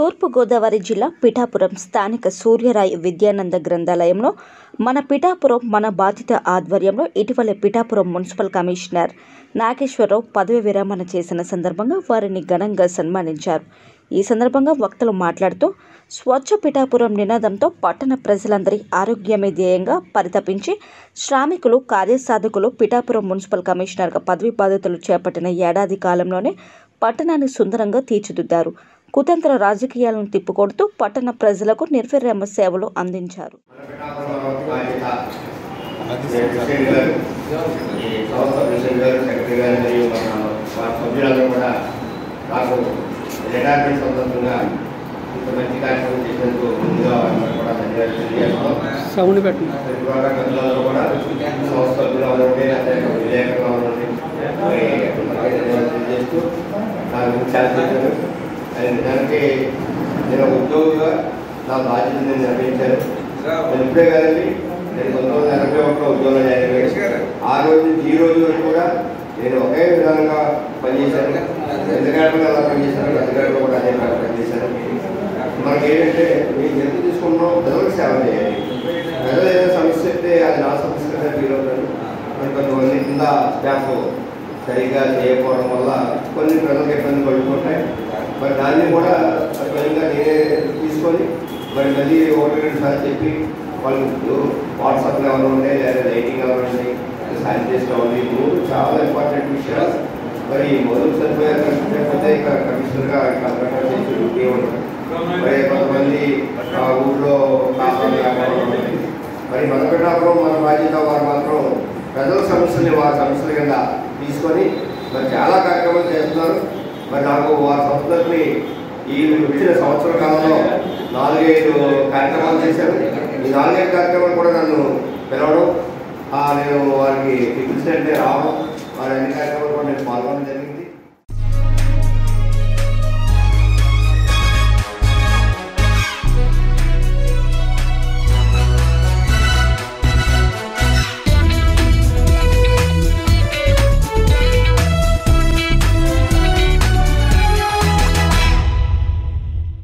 తూర్పుగోదావరి జిల్లా పిఠాపురం స్థానిక సూర్యరాయ్ విద్యానంద గ్రంథాలయంలో మన పిఠాపురం మన బాధిత ఆధ్వర్యంలో ఇటీవల పిఠాపురం మున్సిపల్ కమిషనర్ నాగేశ్వరరావు పదవి విరమణ చేసిన సందర్భంగా వారిని ఘనంగా సన్మానించారు ఈ సందర్భంగా వక్తలు మాట్లాడుతూ స్వచ్ఛ పిఠాపురం నినాదంతో పట్టణ ప్రజలందరి ఆరోగ్యమే ధ్యేయంగా పరితపించి శ్రామికులు కార్యసాధకులు పిఠాపురం మున్సిపల్ కమిషనర్గా పదవి బాధ్యతలు చేపట్టిన ఏడాది కాలంలోనే పట్టణాన్ని సుందరంగా తీర్చిదిద్దారు కుతంత్ర రాజకీయాలను తిప్పికొడుతూ పట్టణ ప్రజలకు నిర్విరామ సేవలు అందించారు ప్రెసిడెంట్ గారు ఈ సంస్థ ప్రెసిడెంట్ గారు సెక్రటరీ గారు మరియు మన వారి సభ్యులందరూ కూడా నాకు రిటైర్మెంట్ సందర్భంగా ఇంత మంచి కార్యక్రమం చేసినందుకు ముందుగా వారికి కూడా ధన్యవాదాలు తెలియజేస్తున్నాం సౌండ్ పెట్టండి ప్రతిపాద గంటలలో కూడా సంస్థ సభ్యులు అవనండి అదే విలేకరులు అవనండి మరి అందరికీ ధన్యవాదాలు తెలియజేస్తూ నా గురించి చాలా చెప్పారు అది నిజానికి నేను ఒక ఉద్యోగిగా నా బాధ్యత నేను నిర్వహించాను నేను ఇప్పుడే కాదండి నేను పంతొమ్మిది వందల ఎనభై ఒకటిలో ఉద్యోగం జాయిన్ అయ్యాను. ఆ రోజు నుంచి ఈ రోజు వరకు కూడా నేను ఒకే విధంగా పనిచేశాను ఎందుకంటే అలా పనిచేశాను అధికారులు కూడా అదే ప్రకారం పనిచేశాను మనకి ఏంటంటే మేము ఎంత తీసుకున్నాం ప్రజలకు సేవ చేయాలి ప్రజలు ఏదైనా సమస్య చెప్తే అది నా సమస్యగా ఫీల్ అవుతాను మరి కొంతమంది కింద స్టాఫ్ సరిగ్గా చేయకపోవడం వల్ల కొన్ని ప్రజలకు ఇబ్బంది పడుతుంటాయి మరి దాన్ని కూడా స్వయంగా నేనే తీసుకొని మరి మళ్ళీ ఒకటి రెండు సార్లు చెప్పి వాళ్ళు వాట్సాప్లో ఎవరు ఉండే లేదా లైటింగ్ ఎవరు ఉండే శానిటైజ్ కావాలి ఈ మూడు చాలా ఇంపార్టెంట్ విషయాలు మరి మొదలు సరిపోయారు కనిపించకపోతే ఇక కమిషనర్గా కంప్యూటర్ చేసి డ్యూటీ ఉంటుంది మరి కొంతమంది ఆ ఊళ్ళో కాపాడు కాపాడు మరి మొదపెట్టినప్పుడు మన బాధ్యత వారు మాత్రం ప్రజల సమస్యల్ని వారి సమస్యల కింద తీసుకొని మరి చాలా కార్యక్రమాలు చేస్తున్నారు మరి నాకు వారి సంస్థలని ఈ వచ్చిన సంవత్సర కాలంలో నాలుగైదు కార్యక్రమాలు చేశారు ఈ నాలుగైదు కార్యక్రమాలు కూడా నన్ను పిలవడం ఆ, నేను వారికి పిలిచినట్టే రావడం వారి అన్ని కార్యక్రమాలు కూడా నేను పాల్గొనడం జరిగింది